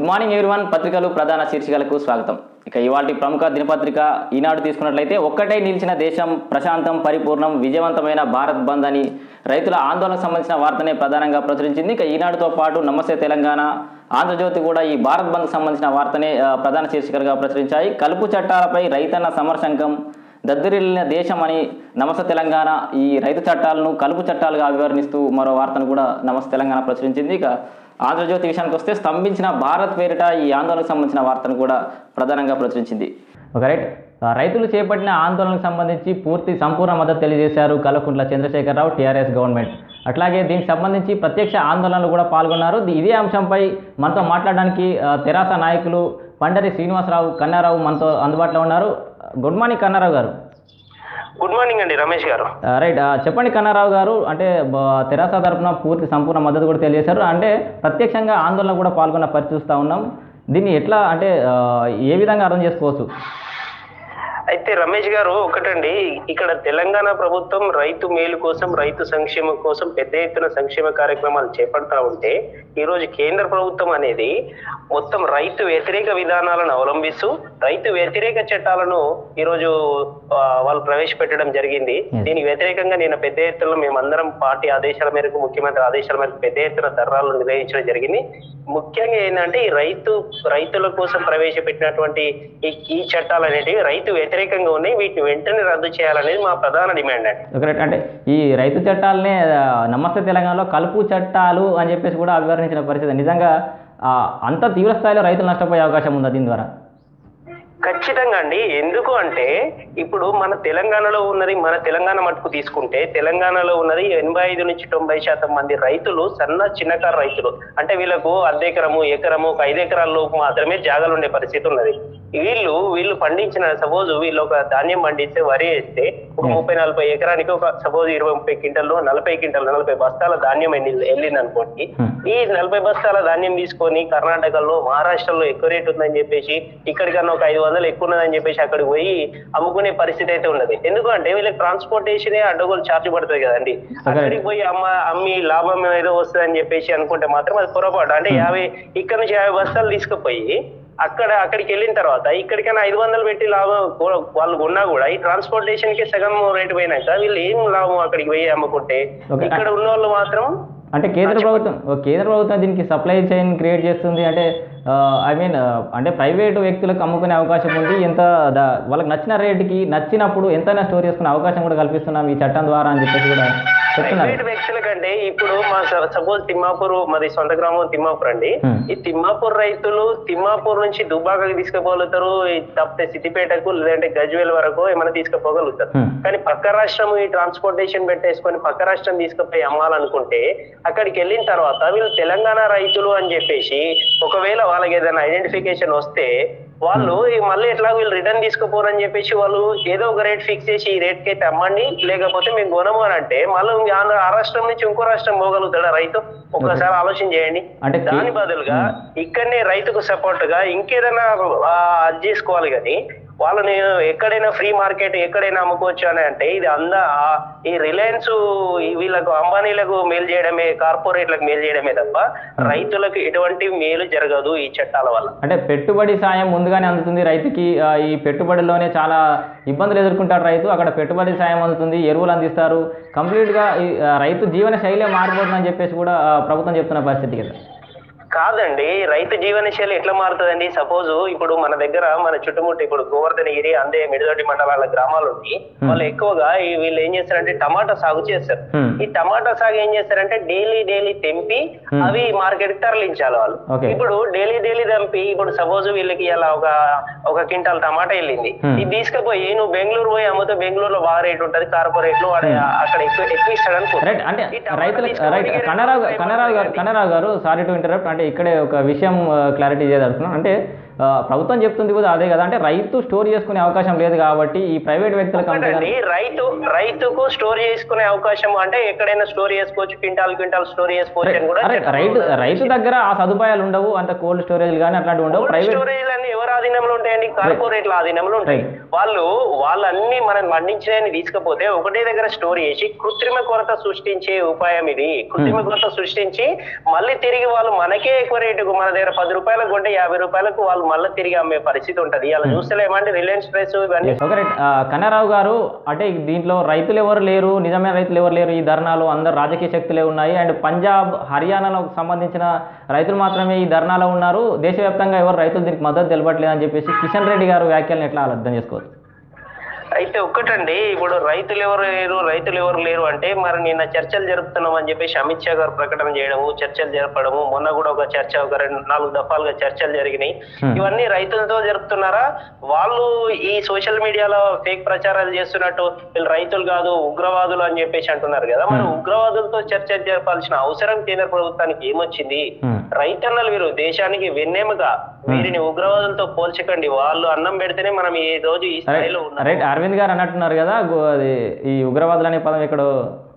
Morning everyone పత్రికలు ప్రధాన శీర్షికలకు స్వాగతం ఇక ఇవాటి ప్రముఖ దినపత్రిక ఈనాడు తీసుకున్నట్లయితే ఒక్కటే నిలిచిన దేశం ప్రశాంతం పరిపూర్ణం విజయవంతమైన భారత్ బంద్ అని రైతుల ఆందోళనకు సంబంధించిన వార్తనే ప్రధానంగా ప్రచురించింది ఇక ఈనాడుతో పాటు నమస్తే తెలంగాణ ఆంధ్రజ్యోతి కూడా ఈ భారత్ బంద్కు సంబంధించిన వార్తనే ఆ, ప్రధాన శీర్షికలుగా ప్రచురించాయి కలుపు చట్టాలపై రైతన్న సమరశంకం దద్దరిల్లిన దేశం అని నమస్తే తెలంగాణ ఈ రైతు చట్టాలను కలుపు చట్టాలుగా అభివర్ణిస్తూ మరో వార్తను కూడా నమస్తే తెలంగాణ ప్రచురించింది ఇక ఆంధ్రజ్యోతి విషయానికి వస్తే స్తంభించిన భారత్ పేరిట ఈ ఆందోళనకు సంబంధించిన వార్తను కూడా ప్రధానంగా ప్రచురించింది ఒక రైట్ ఆ, రైతులు చేపట్టిన ఆందోళనకు సంబంధించి పూర్తి సంపూర్ణ మద్దతు తెలియజేశారు కల్వకుంట్ల చంద్రశేఖరరావు టీఆర్ఎస్ గవర్నమెంట్ అట్లాగే దీనికి సంబంధించి ప్రత్యక్ష ఆందోళనలు కూడా పాల్గొన్నారు ది- ఇదే అంశంపై మనతో మాట్లాడడానికి ఆ, తెరాస నాయకులు పండరి శ్రీనివాసరావు కన్నారావు మనతో అందుబాటులో ఉన్నారు గుడ్ మార్నింగ్ కన్నారావు గారు గుడ్ మార్నింగ్ అండి రమేష్ గారు ఆ, రైట్ ఆ, చెప్పండి కన్నారావు గారు అంటే బ- తెరాస తరపున పూర్తి సంపూర్ణ మద్దతు కూడా తెలియజేశారు అంటే ప్రత్యక్షంగా ఆందోళన కూడా పాల్గొన్న పరిస్థితి చూస్తూ ఉన్నాం దీన్ని ఎట్లా అంటే ఆ, ఏ విధంగా అర్థం చేసుకోవచ్చు అయితే రమేష్ గారు ఒకటండి ఇక్కడ తెలంగాణ ప్రభుత్వం రైతు మేలు కోసం రైతు సంక్షేమం కోసం పెద్ద ఎత్తున సంక్షేమ కార్యక్రమాలు చేపడతా ఉంటే ఈ రోజు కేంద్ర ప్రభుత్వం అనేది మొత్తం రైతు వ్యతిరేక విధానాలను అవలంబిస్తూ రైతు వ్యతిరేక చట్టాలను ఈ రోజు ఆ, వాళ్ళు ప్రవేశపెట్టడం జరిగింది Yes. దీనికి వ్యతిరేకంగా నేను పెద్ద ఎత్తున మేమందరం పార్టీ ఆదేశాల మేరకు ముఖ్యమంత్రి ఆదేశాల మేరకు పెద్ద ఎత్తున ధర్నాలు నిర్వహించడం జరిగింది ముఖ్యంగా ఏంటంటే ఈ రైతు రైతుల కోసం ప్రవేశపెట్టినటువంటి ఈ ఈ చట్టాలు అనేటివి రైతు వ్యతిరేకంగా ఉన్నాయి వీటిని వెంటనే రద్దు చేయాలనేది మా ప్రధాన డిమాండ్ అండి ఒక రైట్ అంటే ఈ రైతు చట్టాలనే ఆ, నమస్తే తెలంగాణలో కలుపు చట్టాలు అని చెప్పేసి కూడా అభివర్ణించిన పరిస్థితి నిజంగా ఆ, అంత తీవ్ర స్థాయిలో రైతులు నష్టపోయే అవకాశం ఉందా దీని ద్వారా ఖచ్చితంగా అండి ఎందుకు అంటే ఇప్పుడు మన తెలంగాణలో ఉన్నది మన తెలంగాణ మటుకు తీసుకుంటే తెలంగాణలో ఉన్నది ఎనభై ఐదు నుంచి తొంభై శాతం మంది రైతులు సన్న చిన్నకారు రైతులు అంటే వీళ్ళకు అర్ధ ఎకరము ఎకరము ఒక ఐదు ఎకరాల లోపు మాత్రమే జాగాలు ఉండే పరిస్థితి ఉన్నది వీళ్ళు వీళ్ళు పండించిన సపోజ్ వీళ్ళు ఒక ధాన్యం పండిస్తే వరి వేస్తే ఒక Hmm. ముప్పై నలభై ఎకరానికి ఒక సపోజ్ ఇరవై ముప్పై క్వింటల్లో నలభై క్వింటల్ నలభై బస్తాల ధాన్యం వెళ్ళి- వెళ్ళింది అనుకోండి Hmm. ఈ నలభై బస్తాల ధాన్యం తీసుకొని కర్ణాటకలో మహారాష్ట్రలో ఎక్కువ రేట్ ఉందని చెప్పేసి ఇక్కడికన్నా ఒక ఐదు వందలు ఎక్కువ ఉన్నదని చెప్పేసి అక్కడికి పోయి అమ్ముకునే పరిస్థితి అయితే ఉన్నది ఎందుకంటే వీళ్ళకి ట్రాన్స్పోర్టేషన్ అడ్డగోలు ఛార్జ్ పడుతుంది కదండి అక్కడికి పోయి అమ్మ అమ్మి లాభం ఏదో వస్తుందని చెప్పేసి అనుకుంటే మాత్రం అది పొరపాటు అంటే యాభై ఇక్కడ నుంచి యాభై బస్తాలు తీసుకుపోయి అక్కడ అక్కడికి వెళ్ళిన తర్వాత ఇక్కడికైనా ఐదు వందలు పెట్టి లాభం కూ- వాళ్ళు కొన్నా కూడా ఈ ట్రాన్స్పోర్టేషన్ కి సగం రేటు పోయినాక వీళ్ళు ఏం లాభం అక్కడికి పోయి అమ్ముకుంటే Okay. ఇక్కడ ఉన్న వాళ్ళు మాత్రం అంటే కేంద్ర ప్రభుత్వం ఓ కేంద్ర ప్రభుత్వం దీనికి సప్లై చైన్ క్రియేట్ చేస్తుంది అంటే ఐ మీన్ అంటే ప్రైవేటు వ్యక్తులకు అమ్ముకునే అవకాశం ఉంది ఎంత ద- వాళ్ళకి నచ్చిన రేటుకి నచ్చినప్పుడు ఎంతైనా స్టోర్ చేసుకునే అవకాశం కూడా కల్పిస్తున్నాం ఈ చట్టం ద్వారా అని చెప్పేసి కూడా చెప్తున్నారు ప్రైవేట్ వ్యక్తుల కంటే ఇప్పుడు మా సపోజ్ తిమ్మాపూర్ మాది సొంత గ్రామం తిమ్మాపూర్ అండి Hmm. ఈ తిమ్మాపూర్ రైతులు తిమ్మాపూర్ నుంచి దుబ్బాకకి తీసుకుపోగలుగుతారు ఈ తప్పితే సిద్దిపేటకు లేదంటే గజ్వేల్ వరకు ఏమైనా తీసుకుపోగలుగుతారు Hmm. కానీ పక్క రాష్ట్రం ఈ ట్రాన్స్పోర్టేషన్ పెట్టేసుకొని పక్క రాష్ట్రం తీసుకుపోయి అమ్మాలనుకుంటే అక్కడికి వెళ్ళిన తర్వాత వీళ్ళు తెలంగాణ రైతులు అని చెప్పేసి ఒకవేళ వాళ్ళకి ఏదైనా ఐడెంటిఫికేషన్ వస్తే వాళ్ళు ఈ మళ్ళీ ఎట్లా వీళ్ళు రిటర్న్ తీసుకుపోరని చెప్పేసి వాళ్ళు ఏదో ఒక రేట్ ఫిక్స్ చేసి ఈ రేట్ కి అయితే అమ్మండి లేకపోతే మేము కొనము అని అంటే మళ్ళీ ఇంక ఆంధ్ర- ఆ రాష్ట్రం నుంచి ఇంకో రాష్ట్రం పోగలుగుతాడా రైతు ఒక్కసారి ఆలోచన చేయండి అంటే కే- దాని బదులుగా ఇక్కడనే రైతుకు సపోర్ట్ గా ఇంకేదైనా ఆ, అది చేసుకోవాలి కానీ వాళ్ళని ఎక్కడైనా ఫ్రీ మార్కెట్ ఎక్కడైనా అమ్ముకోవచ్చు అని అంటే ఇది అంద ఆ- ఈ రిలయన్స్ వీళ్ళకు అంబానీలకు మేలు చేయడమే కార్పొరేట్లకు మేలు చేయడమే తప్ప రైతులకు ఎటువంటి మేలు జరగదు ఈ చట్టాల వల్ల అంటే పెట్టుబడి సాయం ముందుగానే అందుతుంది రైతుకి ఆ, ఈ పెట్టుబడిలోనే చాలా ఇబ్బందులు ఎదుర్కొంటాడు రైతు అక్కడ పెట్టుబడి సాయం అందుతుంది ఎరువులు అందిస్తారు కంప్లీట్గా ఈ ఆ, రైతు జీవన శైలి మారిపోతుందని చెప్పేసి కూడా ఆ, ప్రభుత్వం చెప్తున్న పరిస్థితి కదా కాదండి రైతు జీవనశైలి ఎట్లా మారుతుందండి సపోజ్ ఇప్పుడు మన దగ్గర మన చుట్టుముట్టు ఇప్పుడు గోవర్ధనగిరి అందే మిడిదొడ్డి మండలాల గ్రామాలు ఉన్నాయి వాళ్ళు ఎక్కువగా ఈ వీళ్ళు ఏం చేస్తారంటే టమాటా సాగు చేస్తారు Hmm. ఈ టమాటా సాగు ఏం చేస్తారంటే డైలీ డైలీ తెంపి Hmm. అవి మార్కెట్ కి తరలించాలి వాళ్ళు Okay. ఇప్పుడు డైలీ డైలీ తెంపి ఇప్పుడు సపోజ్ వీళ్ళకి ఇలా ఒక ఒక క్వింటాల్ టమాటా వెళ్ళింది Hmm. ఇది తీసుకుపోయి నువ్వు బెంగళూరు పోయి అమ్మితే బెంగళూరులో బాగా రేట్ ఉంటది కార్పొరేట్ లో వాడు అక్కడ ఎక్కువ ఎక్కువ ఇస్తాడు అనుకో రైట్ అంటే ఈ టమాటా రైతులకు తీసుకొని రైట్ రేట్ కన్నరావు ఎక్కువ కన్నరావు గారు అయిపోతుంది. కన్నరావు గారు సారీ టు ఇంటరప్ట్ అంటే ఇక్కడే ఒక విషయం క్లారిటీ చేయదలుచుకున్నాను అంటే ఆ, ప్రభుత్వం చెప్తుంది కూడా అదే కదా అంటే రైతు స్టోర్ చేసుకునే అవకాశం లేదు కాబట్టి ఈ ప్రైవేట్ వ్యక్తులకు అమ్మితే ఒకటండి రైతు రైతుకు స్టోర్ చేసుకునే అవకాశం అంటే ఎక్కడైనా స్టోర్ చేసుకోవచ్చు క్వింటాల్ క్వింటాల్ స్టోర్ చేసుకోవచ్చు అని కూడా అరే చట్టంలో రైతు ఉన్నది. రైతు దగ్గర ఆ సదుపాయాలు ఉండవు అంత కోల్డ్ స్టోరేజ్ కానీ అట్లాంటివి ఉండవు కోల్డ్ ప్రైవేట్ స్టోరేజ్ అన్ని ఎవరు ఆధీనంలో ఉంటాయండి కార్పొరేట్ల ఆధీనంలో ఉంటాయి వాళ్ళు వాళ్ళన్ని మనం పండించినవి తీసుకపోతే ఒకటే దగ్గర స్టోర్ చేసి కృత్రిమ కొరత సృష్టించే ఉపాయం ఇది కృత్రిమ కొరత సృష్టించి మళ్ళీ తిరిగి వాళ్ళు మనకే ఎక్కువ రేటుకు మన దగ్గర పది రూపాయలకు కొంటే యాభై రూపాయలకు వాళ్ళు మళ్ళీ తిరిగి అమ్మే పరిస్థితి ఉంటది అలా చూస్తలేమంటే రిలయన్స్ ప్రైస్ ఇవన్నీ ఓకే రైట్ ఆ, కన్నారావు గారు అంటే దీంట్లో రైతులు ఎవరు లేరు నిజమైన రైతులు ఎవరు లేరు ఈ ధర్నాలో అందరు రాజకీయ శక్తులే ఉన్నాయి అండ్ పంజాబ్ హర్యానాలో సంబంధించిన రైతులు మాత్రమే ఈ ధర్నాలో ఉన్నారు దేశవ్యాప్తంగా ఎవరు రైతులు దీనికి మద్దతు తెలపట్లేదు అని చెప్పేసి కిషన్ రెడ్డి గారు వ్యాఖ్యలను ఎట్లా అర్థం చేసుకోవచ్చు అయితే ఒక్కటండి ఇప్పుడు రైతులు ఎవరు లేరు రైతులు ఎవరు లేరు అంటే మరి నిన్న చర్చలు జరుపుతున్నాం అని చెప్పేసి అమిత్ షా గారు ప్రకటన చేయడము చర్చలు జరపడము మొన్న కూడా ఒక చర్చ ఒక రెండు నాలుగు దఫాలుగా చర్చలు జరిగినాయి Hmm. ఇవన్నీ రైతులతో జరుపుతున్నారా వాళ్ళు ఈ సోషల్ మీడియాలో ఫేక్ ప్రచారాలు చేస్తున్నట్టు వీళ్ళు రైతులు కాదు ఉగ్రవాదులు అని చెప్పేసి అంటున్నారు కదా మరి Hmm. ఉగ్రవాదులతో చర్చ జరపాల్సిన అవసరం కేంద్ర ప్రభుత్వానికి ఏమొచ్చింది Hmm. రైతన్నలు వీరు దేశానికి వెన్నెముక వీరిని ఉగ్రవాదులతో పోల్చకండి వాళ్ళు అన్నం పెడితేనే మనం ఈ రోజు ఈ స్థాయిలో ఉన్నాం రైట్ అరవింద్ గారు అన్నట్టున్నారు కదా గు- అది ఈ ఉగ్రవాదులు అనే పదం ఇక్కడ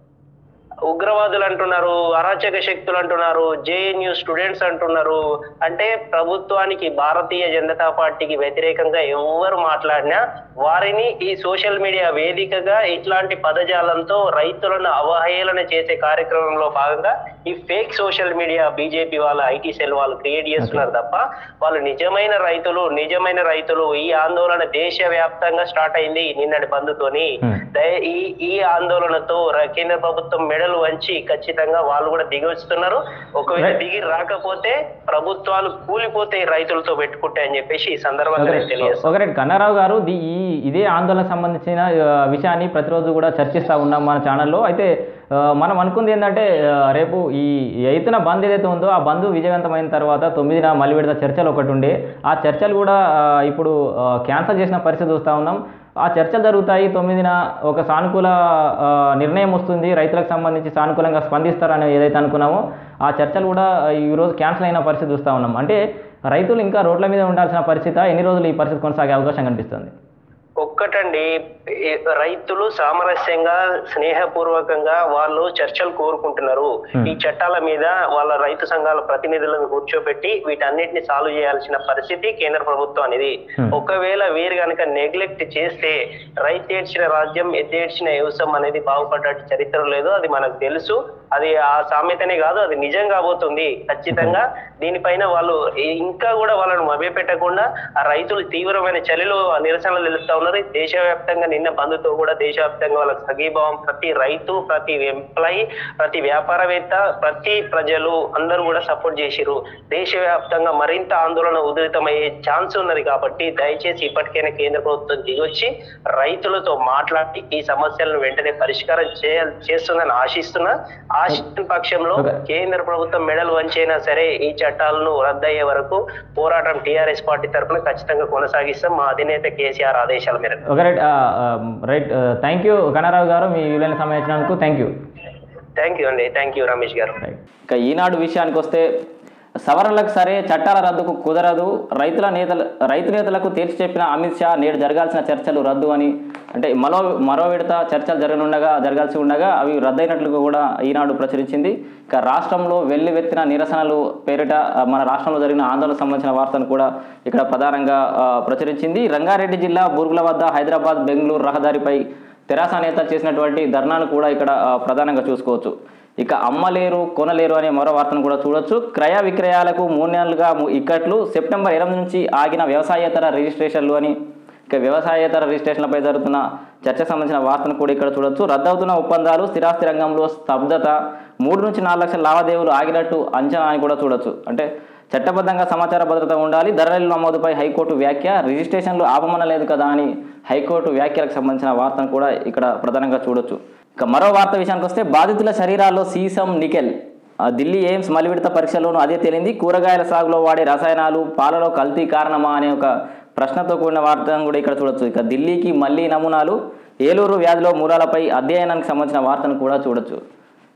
ఉగ్రవాదులు అంటున్నారు అరాచక శక్తులు అంటున్నారు జేఎన్యూ స్టూడెంట్స్ అంటున్నారు అంటే ప్రభుత్వానికి భారతీయ జనతా పార్టీకి వ్యతిరేకంగా ఎవరు మాట్లాడినా వారిని ఈ సోషల్ మీడియా వేదికగా ఇట్లాంటి పదజాలంతో రైతులను అవహేళన చేసే కార్యక్రమంలో భాగంగా ఈ ఫేక్ సోషల్ మీడియా బీజేపీ వాళ్ళ ఐటీ సెల్ వాళ్ళు క్రియేట్ చేస్తున్నారు తప్ప వాళ్ళు నిజమైన రైతులు నిజమైన రైతులు ఈ ఆందోళన దేశ వ్యాప్తంగా స్టార్ట్ అయింది నిన్నటి బంధుతోని Hmm. దయ- ఈ ఈ ఆందోళనతో ర- కేంద్ర ప్రభుత్వం మెడలు వంచి ఖచ్చితంగా వాళ్ళు కూడా దిగి వస్తున్నారు ఒకవేళ Right. దిగి రాకపోతే ప్రభుత్వాలు కూలిపోతాయి రైతులతో పెట్టుకుంటే అని చెప్పేసి ఈ సందర్భంగా నేను తెలియజేస్తాను ఒకటి కన్నారావు గారు ది- ఈ ఇదే ఆందోళన సంబంధించిన ఆ, విషయాన్ని ప్రతిరోజు కూడా చర్చిస్తూ ఉన్నాం మన ఛానల్లో అయితే ఆ, మనం అనుకుంది ఏంటంటే ఆ, రేపు ఈ ఎయితున బంద్ ఏదైతే ఉందో ఆ బంద్ విజయవంతమైన తర్వాత తొమ్మిదిన మళ్ళీ విడత చర్చలు ఒకటి ఉండే ఆ చర్చలు కూడా ఆ, ఇప్పుడు ఆ, క్యాన్సిల్ చేసిన పరిస్థితి చూస్తూ ఉన్నాం ఆ చర్చలు జరుగుతాయి తొమ్మిదిన ఒక సానుకూల ఆ, నిర్ణయం వస్తుంది రైతులకు సంబంధించి సానుకూలంగా స్పందిస్తారని ఏదైతే అనుకున్నామో ఆ చర్చలు కూడా ఈరోజు క్యాన్సిల్ అయిన పరిస్థితి చూస్తూ ఉన్నాం అంటే రైతులు ఇంకా రోడ్ల మీద ఉండాల్సిన పరిస్థితి ఎన్ని రోజులు ఈ పరిస్థితి కొనసాగే అవకాశం కనిపిస్తుంది ఒక్కటండి ఈ రైతులు సామరస్యంగా స్నేహపూర్వకంగా వాళ్ళు చర్చలు కోరుకుంటున్నారు Hmm. ఈ చట్టాల మీద వాళ్ళ రైతు సంఘాల ప్రతినిధులను కూర్చోబెట్టి వీటన్నిటిని సాల్వ్ చేయాల్సిన పరిస్థితి కేంద్ర ప్రభుత్వం అనేది Hmm. ఒకవేళ వీరు కనుక నెగ్లెక్ట్ చేస్తే రైతు ఏడ్చిన రాజ్యం ఎద్దేడ్చిన వ్యవసాయం అనేది బాగుపడ్డట్టు చరిత్ర లేదు అది మనకు తెలుసు అది ఆ సామెతనే కాదు అది నిజం కాబోతుంది ఖచ్చితంగా దీనిపైన వాళ్ళు ఈ- ఇంకా కూడా వాళ్ళను మభ్యపెట్టకుండా ఆ రైతులు తీవ్రమైన చలిలో నిరసనలు తెలుపుతా ఉన్నారు దేశవ్యాప్తంగా నిన్న బంధుతో కూడా దేశవ్యాప్తంగా వాళ్ళకి సగీభావం ప్రతి రైతు ప్రతి ఎంప్లాయీ ప్రతి వ్యాపారవేత్త ప్రతి ప్రజలు అందరూ కూడా సపోర్ట్ చేసిరు దేశవ్యాప్తంగా మరింత ఆందోళన ఉధృతమయ్యే ఛాన్స్ ఉన్నది కాబట్టి దయచేసి ఇప్పటికైనా కేంద్ర ప్రభుత్వం దిగొచ్చి రైతులతో మాట్లాడి ఈ సమస్యలను వెంటనే పరిష్కారం చేయ చేస్తుందని ఆశిస్తున్నా ఆశిస్తున్న పక్షంలో Okay. కేంద్ర ప్రభుత్వం మెడల్ వంచైనా సరే ఈ చట్టాలను రద్దయ్యే వరకు పోరాటం టీఆర్ఎస్ పార్టీ తరఫున ఖచ్చితంగా కొనసాగిస్తాం మా అధినేత కేసీఆర్ ఆదేశాల మేరకు ఒక right right thank you Kannarao garu మీ విలువైన సమయం ఇచ్చినందుకు థ్యాంక్ యూ థ్యాంక్ యూ అండి థ్యాంక్ యూ రమేష్ గారు ఇక ఈనాడు విషయానికి వస్తే సవరణలకు సరే చట్టాల రద్దుకు కుదరదు రైతుల నేతలు రైతు నేతలకు తేల్చి చెప్పిన అమిత్ షా నేడు జరగాల్సిన చర్చలు రద్దు అని అంటే మరో మరో విడత చర్చలు జరగనుండగా జరగాల్సి ఉండగా అవి రద్దయినట్లుగా కూడా ఈనాడు ప్రచురించింది ఇక రాష్ట్రంలో వెల్లువెత్తిన నిరసనలు పేరిట ఆ, మన రాష్ట్రంలో జరిగిన ఆందోళన సంబంధించిన వార్తను కూడా ఇక్కడ ప్రధానంగా ఆ, ప్రచురించింది రంగారెడ్డి జిల్లా బూర్గుల వద్ద హైదరాబాద్ బెంగళూరు రహదారిపై తెరాస నేతలు చేసినటువంటి ధర్నాను కూడా ఇక్కడ ఆ, ప్రధానంగా చూసుకోవచ్చు ఇక అమ్మలేరు కొనలేరు అనే మరో వార్తను కూడా చూడొచ్చు క్రయ విక్రయాలకు మూడు నెలలుగా ము- ఇక్కట్లు సెప్టెంబర్ ఎనిమిది నుంచి ఆగిన వ్యవసాయేతర రిజిస్ట్రేషన్లు అని ఇక వ్యవసాయేతర రిజిస్ట్రేషన్లపై జరుగుతున్న చర్చకు సంబంధించిన వార్తను కూడా ఇక్కడ చూడొచ్చు రద్దవుతున్న ఒప్పందాలు స్థిరాస్తి రంగంలో స్తబ్దత మూడు నుంచి నాలుగు లక్షల లావాదేవీలు ఆగినట్టు అంచనా అని కూడా చూడొచ్చు అంటే చట్టబద్ధంగా సమాచార భద్రత ఉండాలి ధరల నమోదుపై హైకోర్టు వ్యాఖ్య రిజిస్ట్రేషన్లు ఆపమనలేదు కదా అని హైకోర్టు వ్యాఖ్యలకు సంబంధించిన వార్తను కూడా ఇక్కడ ప్రధానంగా చూడొచ్చు ఇక మరో వార్త విషయానికి వస్తే బాధితుల శరీరాల్లో సీసం నికెల్ ఆ ఢిల్లీ ఎయిమ్స్ మలివిడత పరీక్షలోనూ అదే తేలింది కూరగాయల సాగులో వాడే రసాయనాలు పాలలో కల్తీ కారణమా అనే ఒక ప్రశ్నతో కూడిన వార్తను కూడా ఇక్కడ చూడొచ్చు ఇక ఢిల్లీకి మళ్ళీ నమూనాలు ఏలూరు వ్యాధిలో మూలాలపై అధ్యయనానికి సంబంధించిన వార్తను కూడా చూడొచ్చు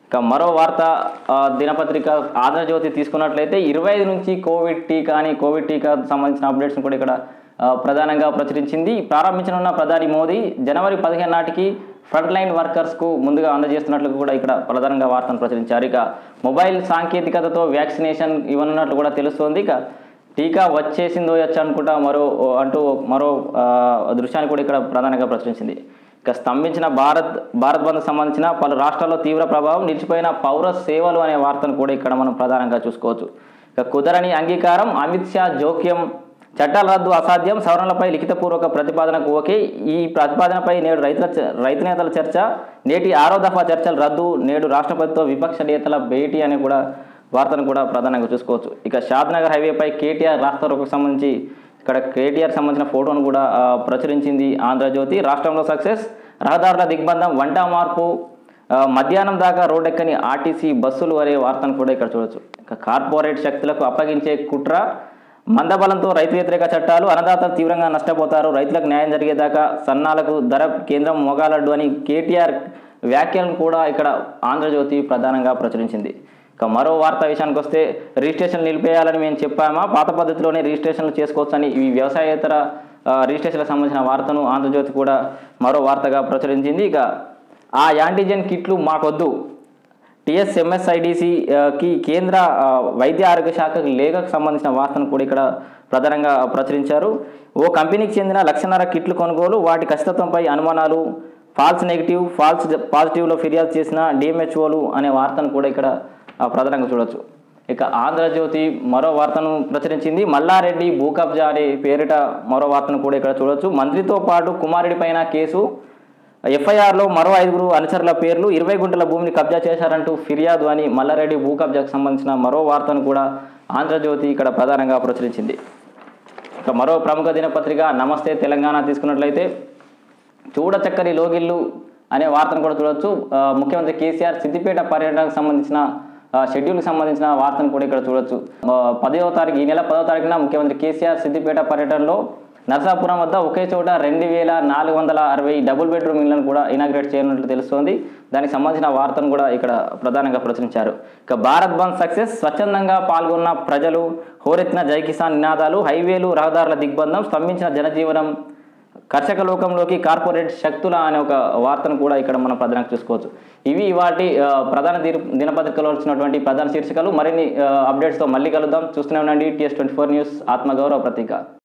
ఇక మరో వార్త ఆ, దినపత్రిక ఆంధ్రజ్యోతి తీసుకున్నట్లయితే ఇరవై ఐదు నుంచి కోవిడ్ టీకా అని కోవిడ్ టీకా సంబంధించిన అప్డేట్స్ కూడా ఇక్కడ ఆ, ప్రధానంగా ప్రచురించింది ప్రారంభించనున్న ప్రధాని మోదీ జనవరి పదిహేను నాటికి ఫ్రంట్ లైన్ వర్కర్స్కు ముందుగా అందజేస్తున్నట్లు కూడా ఇక్కడ ప్రధానంగా వార్తను ప్రచురించారు ఇక మొబైల్ సాంకేతికతతో వ్యాక్సినేషన్ ఇవ్వనున్నట్లు కూడా తెలుస్తోంది ఇక టీకా వచ్చేసిందో వచ్చి అనుకుంటా మరో అంటూ మరో ఆ, దృశ్యాన్ని కూడా ఇక్కడ ప్రధానంగా ప్రచురించింది ఇక స్తంభించిన భారత్ భారత్ బంద్కు సంబంధించిన పలు రాష్ట్రాల్లో తీవ్ర ప్రభావం నిలిచిపోయిన పౌర సేవలు అనే వార్తను కూడా ఇక్కడ మనం ప్రధానంగా చూసుకోవచ్చు ఇక కుదరని అంగీకారం అమిత్ షా జోక్యం చట్టాల రద్దు అసాధ్యం సవరణలపై లిఖితపూర్వక ప్రతిపాదనకు ఓకే ఈ ప్రతిపాదనపై నేడు రైతుల చ- రైతు నేతల చర్చ నేటి ఆరో దఫా చర్చలు రద్దు నేడు రాష్ట్రపతితో విపక్ష నేతల భేటీ అని కూడా వార్తను కూడా ప్రధానంగా చూసుకోవచ్చు ఇక షాద్నగర్ హైవేపై కేటీఆర్ రాస్తారోకు సంబంధించి ఇక్కడ కేటీఆర్ సంబంధించిన ఫోటోను కూడా ఆ, ప్రచురించింది ఆంధ్రజ్యోతి రాష్ట్రంలో సక్సెస్ రహదారుల దిగ్బంధం వంట మార్పు ఆ, మధ్యాహ్నం దాకా రోడ్డెక్కని ఆర్టీసీ బస్సులు అనే వార్తను కూడా ఇక్కడ చూడొచ్చు ఇక కార్పొరేట్ శక్తులకు అప్పగించే కుట్ర మందబలంతో రైతు వ్యతిరేక చట్టాలు అన్నదాతలు తీవ్రంగా నష్టపోతారు రైతులకు న్యాయం జరిగేదాకా సన్నాలకు ధర కేంద్రం మొగాలడ్డు అని కేటీఆర్ వ్యాఖ్యలను కూడా ఇక్కడ ఆంధ్రజ్యోతి ప్రధానంగా ప్రచురించింది ఇక మరో వార్త విషయానికి వస్తే రిజిస్ట్రేషన్ నిలిపేయాలని మేము చెప్పామా పాత పద్ధతిలోనే రిజిస్ట్రేషన్లు చేసుకోవచ్చని ఈ వ్యవసాయేతర ఆ, రిజిస్ట్రేషన్లకు సంబంధించిన వార్తను ఆంధ్రజ్యోతి కూడా మరో వార్తగా ప్రచురించింది ఇక ఆ యాంటీజెన్ కిట్లు మాకొద్దు టిఎస్ఎంఎస్ఐడిసికి కేంద్ర ఆ, వైద్య ఆరోగ్య శాఖకు లేఖకు సంబంధించిన వార్తను కూడా ఇక్కడ ప్రధానంగా ప్రచురించారు ఓ కంపెనీకి చెందిన లక్షన్నర కిట్లు కొనుగోలు వాటి ఖచ్చితత్వంపై అనుమానాలు ఫాల్స్ నెగిటివ్ ఫాల్స్ పాజిటివ్లో ఫిర్యాదు చేసిన డిఎంహెచ్ఓలు అనే వార్తను కూడా ఇక్కడ ఆ, ప్రధానంగా చూడొచ్చు ఇక ఆంధ్రజ్యోతి మరో వార్తను ప్రచురించింది మల్లారెడ్డి భూ కబ్జా అనే పేరిట మరో వార్తను కూడా ఇక్కడ చూడొచ్చు మంత్రితో పాటు కుమారుడి పైన కేసు ఎఫ్ఐఆర్లో మరో ఐదుగురు అనుచరుల పేర్లు ఇరవై గుంటల భూమిని కబ్జా చేశారంటూ ఫిర్యాదు అని మల్లారెడ్డి భూ కబ్జాకు సంబంధించిన మరో వార్తను కూడా ఆంధ్రజ్యోతి ఇక్కడ ప్రధానంగా ప్రచురించింది ఇక మరో ప్రముఖ దినపత్రిక నమస్తే తెలంగాణ తీసుకున్నట్లయితే చూడ చక్కని లోగిళ్ళు అనే వార్తను కూడా చూడొచ్చు ఆ, ముఖ్యమంత్రి కేసీఆర్ సిద్దిపేట పర్యటనకు సంబంధించిన ఆ, షెడ్యూల్కి సంబంధించిన వార్తను కూడా ఇక్కడ చూడొచ్చు ఆ, పదవ తారీఖు ఈ నెల పదవ తారీఖున ముఖ్యమంత్రి కేసీఆర్ సిద్దిపేట పర్యటనలో నరసాపురం వద్ద ఒకే చోట రెండు వేల నాలుగు వందల అరవై డబుల్ బెడ్రూమ్ ఇళ్లను కూడా ఇనాగ్రేట్ చేయనున్నట్లు తెలుస్తోంది దానికి సంబంధించిన వార్తను కూడా ఇక్కడ ప్రధానంగా ప్రచురించారు ఇక భారత్ బంద్ సక్సెస్ స్వచ్ఛందంగా పాల్గొన్న ప్రజలు హోరెత్తిన జై కిసాన్ నినాదాలు హైవేలు రహదారుల దిగ్బంధం స్తంభించిన జనజీవనం కర్షక లోకంలోకి కార్పొరేట్ శక్తుల అనే ఒక వార్తను కూడా ఇక్కడ మనం ప్రధానంగా చూసుకోవచ్చు ఇవి వాటి ప్రధాన దిన- దినపత్రికలో వచ్చినటువంటి ప్రధాన శీర్షికలు మరిన్ని అప్డేట్స్తో మళ్ళీ కలుద్దాం చూస్తూనే ఉండండి టీఎస్ ట్వంటీ ఫోర్ న్యూస్ ఆత్మగౌరవ ప్రతీక